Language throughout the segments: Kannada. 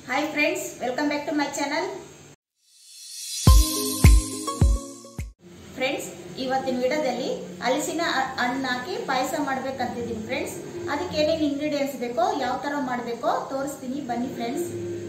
hi friends welcome back to my channel friends ಇವತ್ತಿನ ವಿಡಿಯೋದಲ್ಲಿ ಹಲಸಿನ ಹ- ಹಣ್ಣು ಹಾಕಿ ಪಾಯಸ ಮಾಡ್ಬೇಕಂತಿದ್ದೀನಿ ಫ್ರೆಂಡ್ಸ್ ಅದಕ್ಕೆ ಏನೇನು ಇಂಗ್ರೀಡಿಯೆಂಟ್ಸ್ ಬೇಕೋ ಯಾವ ಥರ ಮಾಡಬೇಕೋ ತೋರಿಸ್ತೀನಿ ಬನ್ನಿ ಫ್ರೆಂಡ್ಸ್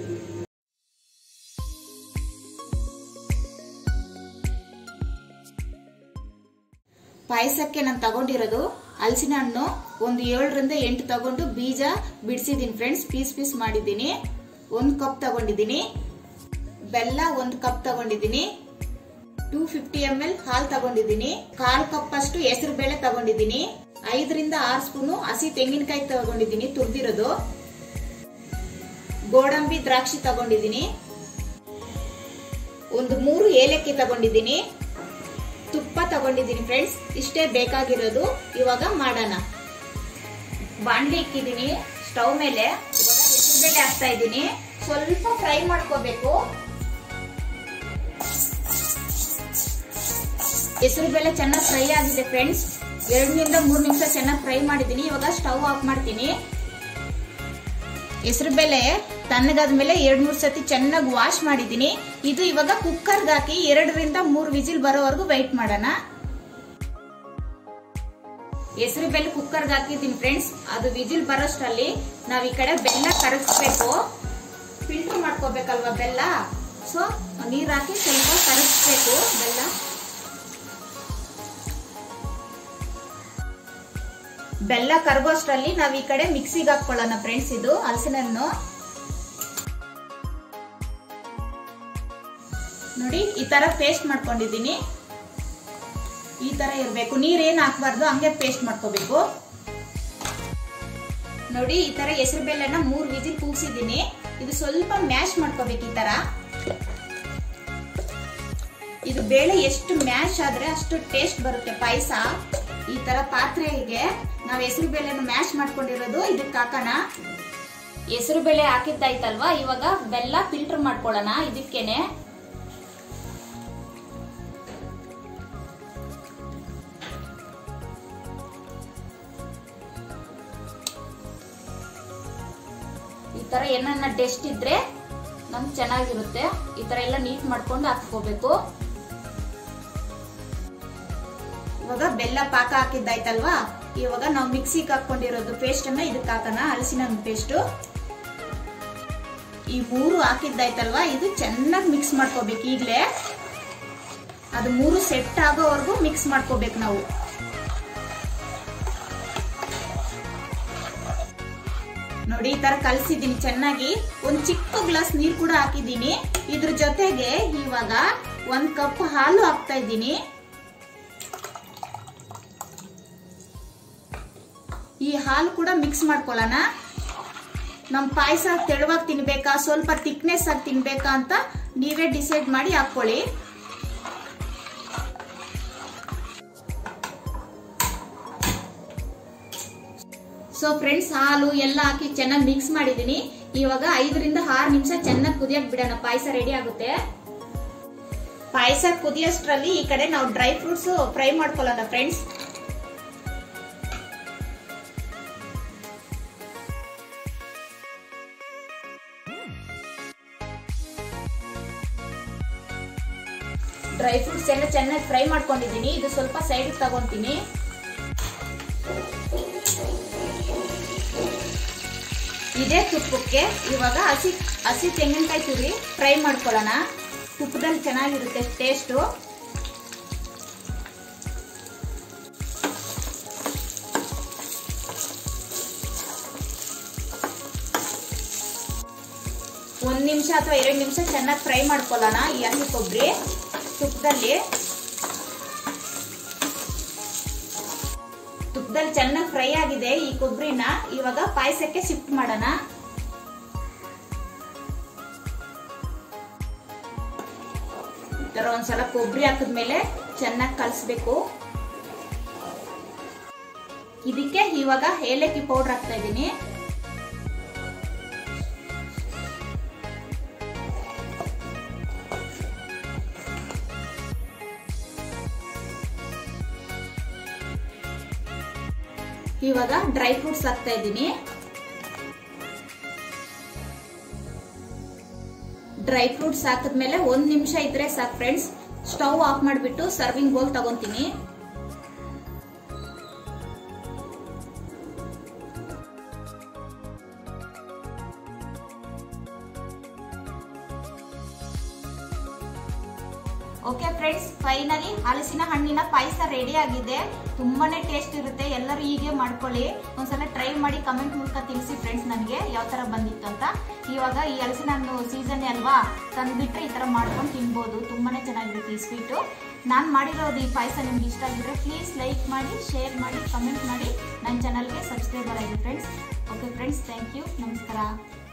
ಪಾಯಸಕ್ಕೆ ನಾನು ತಗೊಂಡಿರೋದು ಹಲಸಿನ ಹಣ್ಣು ಒಂದು ಏಳರಿಂದ ಎಂಟು ತಗೊಂಡು ಬೀಜ ಬಿಡಿಸಿದ್ದೀನಿ ಫ್ರೆಂಡ್ಸ್ ಪೀಸ್ ಪೀಸ್ ಮಾಡಿದ್ದೀನಿ ಒಂದು ಕಪ್ ತಗೊಂಡಿದ್ದೀನಿ ಬೆಲ್ಲ ಒಂದು ಕಪ್ ತಗೊಂಡಿದ್ದೀನಿ ಟೂ ಫಿಫ್ಟಿ ಎಮ್ ಎಲ್ ಹಾಲು ತಗೊಂಡಿದ್ದೀನಿ ಕಾಲ್ ಕಪ್ ಅಷ್ಟು ಹೆಸರು ಬೇಳೆ ತಗೊಂಡಿದ್ದೀನಿ ಐದರಿಂದ ಆರು ಸ್ಪೂನು ಹಸಿ ತೆಂಗಿನಕಾಯಿ ತಗೊಂಡಿದ್ದೀನಿ ತುರ್ದಿರೋದು ಗೋಡಂಬಿ ದ್ರಾಕ್ಷಿ ತಗೊಂಡಿದ್ದೀನಿ ಒಂದು ಮೂರು ಏಲಕ್ಕಿ ತಗೊಂಡಿದ್ದೀನಿ ತುಪ್ಪ ತಗೊಂಡಿದ್ದೀನಿ ಫ್ರೆಂಡ್ಸ್ ಇಷ್ಟೇ ಬೇಕಾಗಿರೋದು ಇವಾಗ ಮಾಡೋಣ ಬಾಂಡ್ಲಿ ಇಕ್ಕಿದ್ದೀನಿ ಸ್ಟವ್ ಮೇಲೆ ಇವಾಗ ಹೆಸರುಬೇಳೆ ಹಾಕ್ತಾ ಇದ್ದೀನಿ ಸ್ವಲ್ಪ ಫ್ರೈ ಮಾಡ್ಕೋಬೇಕು ಹೆಸರುಬೇಳೆ ಚೆನ್ನಾಗಿ ಫ್ರೈ ಆಗಿದೆ ಫ್ರೆಂಡ್ಸ್ ಎರಡರಿಂದ ಮೂರು ನಿಮಿಷ ಚೆನ್ನಾಗಿ ಫ್ರೈ ಮಾಡಿದ್ದೀನಿ ಇವಾಗ ಸ್ಟವ್ ಆಫ್ ಮಾಡ್ತೀನಿ ಹೆಸರುಬೇಳೆ ತಣ್ಣಗಾದ್ಮೇಲೆ ಎರಡ್ ಮೂರ್ ಸತಿ ಚೆನ್ನಾಗಿ ವಾಶ್ ಮಾಡಿದ್ದೀನಿ ಇದು ಇವಾಗ ಕುಕ್ಕರ್ಗೆ ಹಾಕಿ ಎರಡರಿಂದ ಮೂರು ವಿಜಿಲ್ ಬರೋವರೆಗೂ ವೈಟ್ ಮಾಡೋಣ ಹೆಸರು ಬೇಳೆ ಕುಕ್ಕರ್ಗೆ ಹಾಕಿದ್ದೀನಿ ಫ್ರೆಂಡ್ಸ್ ಅದು ವಿಜಿಲ್ ಬರೋಷ್ಟರಲ್ಲಿ ನಾವ್ ಈ ಕಡೆ ಬೆಲ್ಲ ಕರಗಿಸ್ಬೇಕು ಫಿಲ್ಟರ್ ಮಾಡ್ಕೋಬೇಕಲ್ವಾ ಬೆಲ್ಲ ಸೊ ನೀರ್ ಹಾಕಿ ಸ್ವಲ್ಪ ಕರಗಿಸ್ಬೇಕು ಬೆಲ್ಲ ಬೆಲ್ಲ ಕರಗೋಷ್ಟರಲ್ಲಿ ನಾವ್ ಈ ಕಡೆ ಮಿಕ್ಸಿಗೆ ಹಾಕೊಳ್ಳೋಣ ಫ್ರೆಂಡ್ಸ್ ಇದು ಹಲಸಿನ ಹಣ್ಣು ನೋಡಿ ಈ ತರ ಪೇಸ್ಟ್ ಮಾಡ್ಕೊಂಡಿದ್ದೀನಿ ಈ ತರ ಇರ್ಬೇಕು ನೀರೇನ್ ಹಾಕ್ಬಾರ್ದು ಹಂಗೆ ಪೇಸ್ಟ್ ಮಾಡ್ಕೋಬೇಕು ನೋಡಿ ಈ ತರ ಹೆಸರು ಬೇಳೆನ ಮೂರ್ ವಿಜಿಲ್ ಕೂಗ್ಸಿದ್ದೀನಿ ಇದು ಸ್ವಲ್ಪ ಮ್ಯಾಶ್ ಮಾಡ್ಕೋಬೇಕು ಈ ತರ ಇದು ಬೇಳೆ ಎಷ್ಟು ಮ್ಯಾಶ್ ಆದ್ರೆ ಅಷ್ಟು ಟೇಸ್ಟ್ ಬರುತ್ತೆ ಪಾಯಸ ಈ ತರ ಪಾತ್ರೆಗೆ ನಾವು ಹೆಸರು ಬೇಳೆನ ಮ್ಯಾಶ್ ಮಾಡ್ಕೊಂಡಿರೋದು ಇದಕ್ಕೆ ಹಾಕೋಣ ಹೆಸರು ಬೇಳೆ ಹಾಕಿದ್ದಾಯ್ತಲ್ವಾ ಇವಾಗ ಬೆಲ್ಲ ಫಿಲ್ಟರ್ ಮಾಡ್ಕೊಳ್ಳೋಣ ಇದಕ್ಕೇನೆ ಈ ತರ ಏನನ್ನ ಟೆಸ್ಟ್ ಇದ್ರೆ ನಮ್ಗೆ ಚೆನ್ನಾಗಿರುತ್ತೆ ಈ ತರ ಎಲ್ಲ ನೀಟ್ ಮಾಡ್ಕೊಂಡು ಹಾಕ್ಕೋಬೇಕು ಇವಾಗ ಬೆಲ್ಲ ಪಾಕ ಹಾಕಿದ್ದಾಯ್ತಲ್ವಾ ಇವಾಗ ನಾವು ಮಿಕ್ಸಿಗೆ ಹಾಕೊಂಡಿರೋದು ಪೇಸ್ಟ್ ಅನ್ನ ಇದಕ್ಕೆ ಹಾಕೋಣ ಹಲಸಿನ ಪೇಸ್ಟ್ ಈ ಮೂರು ಹಾಕಿದ್ದಾಯ್ತಲ್ವಾ ಇದು ಚೆನ್ನಾಗಿ ಮಿಕ್ಸ್ ಮಾಡ್ಕೋಬೇಕು ಈಗಲೇ ಅದು ಮೂರು ಸೆಟ್ ಆಗೋವರೆಗೂ ಮಿಕ್ಸ್ ಮಾಡ್ಕೋಬೇಕು ನಾವು ನೋಡಿ ಈ ತರ ಕಲ್ಸಿದ್ದೀನಿ ಚೆನ್ನಾಗಿ ಒಂದ್ ಚಿಕ್ಕ ಗ್ಲಾಸ್ ನೀರ್ ಕೂಡ ಹಾಕಿದ್ದೀನಿ ಇದ್ರ ಜೊತೆಗೆ ಇವಾಗ ಒಂದ್ ಕಪ್ ಹಾಲು ಹಾಕ್ತಾ ಇದ್ದೀನಿ ಈ ಹಾಲು ಕೂಡ ಮಿಕ್ಸ್ ಮಾಡ್ಕೊಳ್ಳೋಣ ನಮ್ ಪಾಯಸ ತೆಳುವಾಗಿ ತಿನ್ಬೇಕಾ ಸ್ವಲ್ಪ ಥಿಕ್ನೆಸ್ ಆಗಿ ತಿನ್ಬೇಕಾ ಅಂತ ನೀವೇ ಡಿಸೈಡ್ ಮಾಡಿ ಹಾಕೊಳ್ಳಿ ಸೊ ಫ್ರೆಂಡ್ಸ್ ಹಾಲು ಎಲ್ಲ ಹಾಕಿ ಚೆನ್ನಾಗಿ ಮಿಕ್ಸ್ ಮಾಡಿದೀನಿ ಇವಾಗ ಐದರಿಂದ ಆರು ನಿಮಿಷ ಚೆನ್ನಾಗಿ ಕುದಿಯಕ್ ಬಿಡೋಣ ಪಾಯಸ ರೆಡಿ ಆಗುತ್ತೆ ಪಾಯಸ ಕುದಿಯೋಷ್ಟ್ರಲ್ಲಿ ಈ ಕಡೆ ನಾವು ಡ್ರೈ ಫ್ರೂಟ್ಸ್ ಫ್ರೈ ಮಾಡ್ಕೊಳ್ಳೋಣ ಫ್ರೆಂಡ್ಸ್ ಡ್ರೈ ಫ್ರೂಟ್ಸ್ ಎಲ್ಲ ಚೆನ್ನಾಗಿ ಫ್ರೈ ಮಾಡ್ಕೊಂಡಿದ್ದೀನಿ ಇದು ಸ್ವಲ್ಪ ಸೈಡ್ ತಗೊಂತೀನಿ ಇದೇ ತುಪ್ಪಕ್ಕೆ ಇವಾಗ ಹಸಿ ಹಸಿ ತೆಂಗಿನಕಾಯಿ ತುರಿ ಫ್ರೈ ಮಾಡ್ಕೊಳ್ಳೋಣ ತುಪ್ಪದಲ್ಲಿ ಚೆನ್ನಾಗಿರುತ್ತೆ ಟೇಸ್ಟು ಒಂದ್ ನಿಮಿಷ ಅಥವಾ ಎರಡು ನಿಮಿಷ ಚೆನ್ನಾಗಿ ಫ್ರೈ ಮಾಡ್ಕೊಳ್ಳೋಣ ಈ ಹಸಿ ಕೊಬ್ಬರಿ ತುಪ್ಪದಲ್ಲಿ ತುಪ್ಪದಲ್ಲಿ ಚೆನ್ನಾಗಿ ಫ್ರೈ ಆಗಿದೆ ಈ ಕೊಬ್ಬರಿನ ಇವಾಗ ಪಾಯಸಕ್ಕೆ ಶಿಫ್ಟ್ ಮಾಡೋಣ ಈ ತರ ಒಂದ್ಸಲ ಕೊಬ್ಬರಿ ಹಾಕಿದ್ಮೇಲೆ ಚೆನ್ನಾಗಿ ಕಲಿಸ್ಬೇಕು ಇದಕ್ಕೆ ಇವಾಗ ಏಲಕ್ಕಿ ಪೌಡರ್ ಹಾಕ್ತಾ ಇದ್ದೀನಿ ಇವಾಗ ಡ್ರೈ ಫ್ರೂಟ್ಸ್ ಹಾಕ್ತಾ ಇದ್ದೀನಿ ಡ್ರೈ ಫ್ರೂಟ್ಸ್ ಹಾಕಿದ್ಮೇಲೆ ಒಂದ್ ನಿಮಿಷ ಇದ್ರೆ ಸಾಕು ಫ್ರೆಂಡ್ಸ್ ಸ್ಟವ್ ಆಫ್ ಮಾಡಿಬಿಟ್ಟು ಸರ್ವಿಂಗ್ ಬೌಲ್ ತಗೊಂತೀನಿ ಓಕೆ ಫ್ರೆಂಡ್ಸ್ ಫೈನಲಿ ಹಲಸಿನ ಹಣ್ಣಿನ ಪಾಯಸ ರೆಡಿ ಆಗಿದೆ ತುಂಬಾನೇ ಟೇಸ್ಟ್ ಇರುತ್ತೆ ಎಲ್ಲರೂ ಹೀಗೆ ಮಾಡ್ಕೊಳ್ಳಿ ಒಂದ್ಸಲ ಟ್ರೈ ಮಾಡಿ ಕಮೆಂಟ್ ಮೂಲಕ ತಿಳಿಸಿ ಫ್ರೆಂಡ್ಸ್ ನನಗೆ ಯಾವ ತರ ಬಂದಿತ್ತು ಅಂತ ಇವಾಗ ಈ ಹಲಸಿನ ಹಣ್ಣು ಸೀಸನ್ ಅಲ್ವಾ ತಂದ್ಬಿಟ್ರೆ ಈ ತರ ಮಾಡ್ಕೊಂಡು ತಿನ್ಬೋದು ತುಂಬಾನೇ ಚೆನ್ನಾಗಿರುತ್ತೆ ಈ ಸ್ವೀಟು ನಾನು ಮಾಡಿರೋದು ಈ ಪಾಯಸ ನಿಮ್ಗೆ ಇಷ್ಟ ಆಗಿದ್ರೆ ಪ್ಲೀಸ್ ಲೈಕ್ ಮಾಡಿ ಶೇರ್ ಮಾಡಿ ಕಮೆಂಟ್ ಮಾಡಿ ನನ್ನ ಚಾನಲ್ಗೆ ಸಬ್ಸ್ಕ್ರೈಬರ್ ಆಗಿ friends okay friends thank you ನಮಸ್ಕಾರ